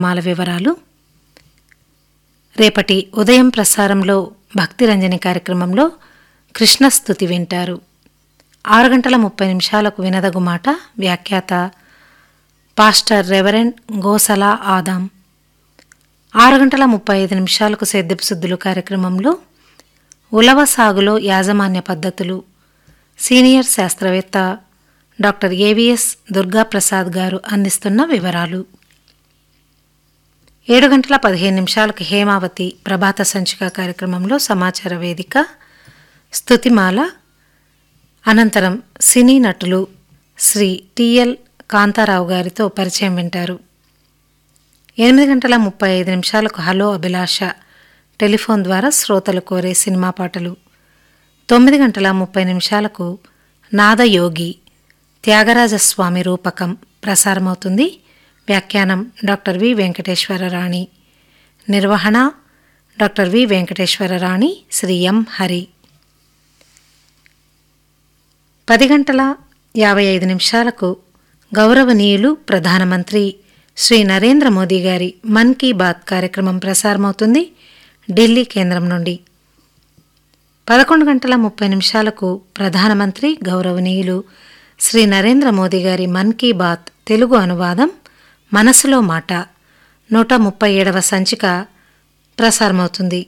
మాల వివరాలు రేపటి ఉదయం ప్రసారంలో భక్తిరంజని కార్యక్రమంలో కృష్ణస్థుతి వింటారు ఆరు గంటల ముప్పై నిమిషాలకు వినదగు మాట వ్యాఖ్యాత పాస్టర్ రెవరెండ్ గోసల ఆదాం ఆరు గంటల ముప్పై ఐదు నిమిషాలకు సేద్యపు శుద్ధులు కార్యక్రమంలో ఉలవ సాగులో యాజమాన్య పద్ధతులు సీనియర్ శాస్త్రవేత్త డాక్టర్ ఏవిఎస్ దుర్గాప్రసాద్ గారు అందిస్తున్న వివరాలు ఏడు గంటల పదిహేను నిమిషాలకు హేమావతి ప్రభాత సంచిక కార్యక్రమంలో సమాచార వేదిక స్తుతిమాల అనంతరం సినీ నటులు శ్రీ టిఎల్ కాంతారావు గారితో పరిచయం వింటారు ఎనిమిది గంటల ముప్పై ఐదు నిమిషాలకు హలో అభిలాష టెలిఫోన్ ద్వారా శ్రోతలు కోరే సినిమా పాటలు తొమ్మిది గంటల ముప్పై నిమిషాలకు నాదయోగి త్యాగరాజస్వామి రూపకం ప్రసారమవుతుంది వ్యాఖ్యానం డాక్టర్ వి వెంకటేశ్వర రాణి నిర్వహణ doctor V Venkateswara Rani Shri M Hari పది గంటల యాభై ఐదు నిమిషాలకు గౌరవనీయులు ప్రధానమంత్రి శ్రీ నరేంద్ర మోదీ గారి మన్ కీ బాత్ కార్యక్రమం ప్రసారమవుతుంది ఢిల్లీ కేంద్రం నుండి పదకొండు గంటల ముప్పై నిమిషాలకు ప్రధానమంత్రి గౌరవనీయులు శ్రీ నరేంద్ర మోదీ గారి మన్ కీ బాత్ తెలుగు అనువాదం మనసులో మాట నూట ముప్పై ఏడవ సంచిక ప్రసారమవుతుంది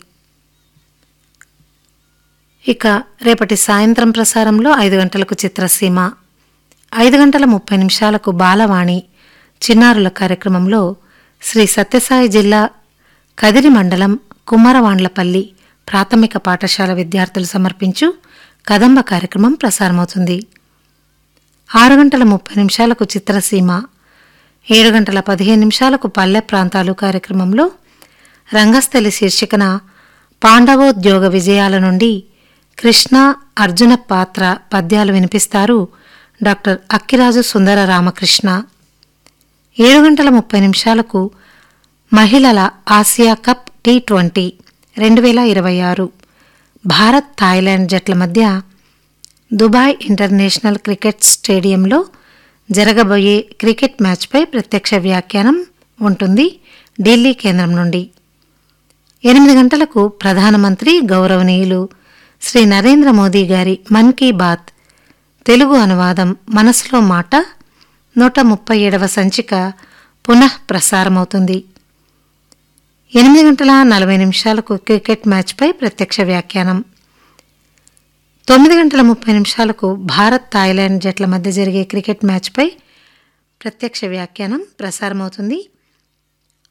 ఇక రేపటి సాయంత్రం ప్రసారంలో ఐదు గంటలకు చిత్రసీమ ఐదు గంటల ముప్పై నిమిషాలకు బాలవాణి చిన్నారుల కార్యక్రమంలో శ్రీ సత్యసాయి జిల్లా కదిరి మండలం కుమ్మరవాండ్లపల్లి ప్రాథమిక పాఠశాల విద్యార్థులు సమర్పించు కదంబ కార్యక్రమం ప్రసారమవుతుంది ఆరు గంటల ముప్పై నిమిషాలకు చిత్రసీమ ఏడు గంటల పదిహేను నిమిషాలకు పల్లె ప్రాంతాలు కార్యక్రమంలో రంగస్థలి శీర్షికన పాండవోద్యోగ విజయాల నుండి కృష్ణ అర్జున పాత్ర పద్యాలు వినిపిస్తారు డాక్టర్ అక్కిరాజు సుందర రామకృష్ణ ఏడు గంటల ముప్పై నిమిషాలకు మహిళల ఆసియా కప్ టీ ట్వంటీ రెండు వేల ఇరవై ఆరు భారత్ థాయిలాండ్ జట్ల మధ్య దుబాయ్ ఇంటర్నేషనల్ క్రికెట్ స్టేడియంలో జరగబోయే క్రికెట్ మ్యాచ్పై ప్రత్యక్ష వ్యాఖ్యానం ఉంటుంది ఢిల్లీ కేంద్రం నుండి ఎనిమిది గంటలకు ప్రధానమంత్రి గౌరవనీయులు శ్రీ నరేంద్ర మోదీ గారి మన్ కీ బాత్ తెలుగు అనువాదం మనసులో మాట నూట ముప్పై ఏడవ సంచిక పునః ప్రసారమవుతుంది ఎనిమిది గంటల నలభై నిమిషాలకు క్రికెట్ మ్యాచ్పై ప్రత్యక్ష వ్యాఖ్యానం తొమ్మిది గంటల ముప్పై నిమిషాలకు భారత్ థాయిలాండ్ జట్ల మధ్య జరిగే క్రికెట్ మ్యాచ్పై ప్రత్యక్ష వ్యాఖ్యానం ప్రసారమవుతుంది